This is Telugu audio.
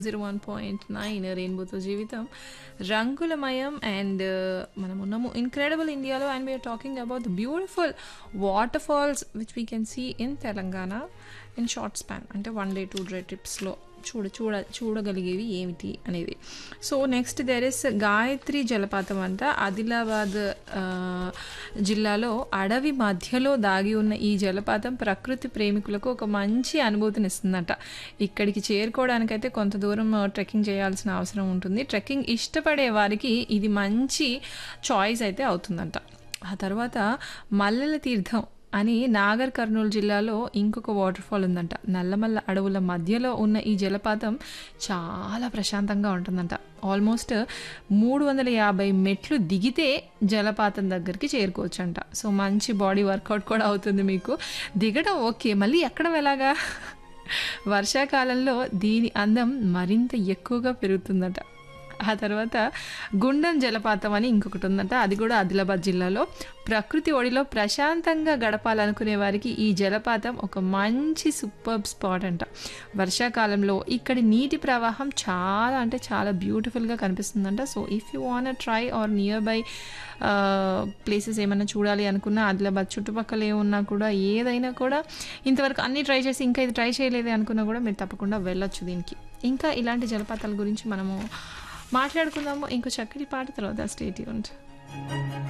జీరో వన్ పాయింట్ నైన్ రెయిన్బోతో జీవితం రంగులమయం అండ్ మనం ఉన్నాము ఇన్క్రెడిబుల్ ఇండియాలో and we are talking about the beautiful waterfalls which we can see in Telangana in short span అంటే వన్ డే టూ డే ట్రిప్స్లో చూడ చూడ చూడగలిగేవి ఏమిటి అనేది so next there is Gayatri జలపాతం అంట ఆదిలాబాద్ ఆ, జిల్లాలో అడవి మధ్యలో దాగి ఉన్న ఈ జలపాతం ప్రకృతి ప్రేమికులకు ఒక మంచి అనుభూతిని ఇస్తుందట ఇక్కడికి చేరుకోవడానికైతే కొంత దూరం ట్రెక్కింగ్ చేయాల్సిన అవసరం ఉంటుంది ట్రెక్కింగ్ ఇష్టపడే వారికి ఇది మంచి చాయిస్ అయితే అవుతుందంట ఆ తర్వాత మల్లెల తీర్థం అని నాగర్ కర్నూలు జిల్లాలో ఇంకొక వాటర్ ఫాల్ ఉందంట నల్లమల్ల అడవుల మధ్యలో ఉన్న ఈ జలపాతం చాలా ప్రశాంతంగా ఉంటుందంట ఆల్మోస్ట్ మూడు వందల యాభై మెట్లు దిగితే జలపాతం దగ్గరికి చేరుకోవచ్చంట సో మంచి బాడీ వర్కౌట్ కూడా అవుతుంది మీకు దిగడం ఓకే మళ్ళీ ఎక్కడం ఎలాగా వర్షాకాలంలో దీని అందం మరింత ఎక్కువగా పెరుగుతుందట ఆ తర్వాత గుండం జలపాతం అని ఇంకొకటి ఉందంట అది కూడా ఆదిలాబాద్ జిల్లాలో ప్రకృతి ఒడిలో ప్రశాంతంగా గడపాలనుకునే వారికి ఈ జలపాతం ఒక మంచి సూపర్ స్పాట్ అంట వర్షాకాలంలో ఇక్కడి నీటి ప్రవాహం చాలా అంటే చాలా బ్యూటిఫుల్గా కనిపిస్తుందంట so if you want try are nearby places ఏమైనా చూడాలి అనుకున్నా ఆదిలాబాద్ చుట్టుపక్కల ఏమున్నా కూడా ఏదైనా కూడా ఇంతవరకు అన్ని ట్రై చేసి ఇంకా ఇది ట్రై చేయలేదే అనుకున్నా కూడా మీరు తప్పకుండా వెళ్ళొచ్చు దీనికి ఇంకా ఇలాంటి జలపాతాల గురించి మనము మాట్లాడుకుందాము ఇంకో చక్కటి పాట తర్వాత స్టేట్ ఉంటుంది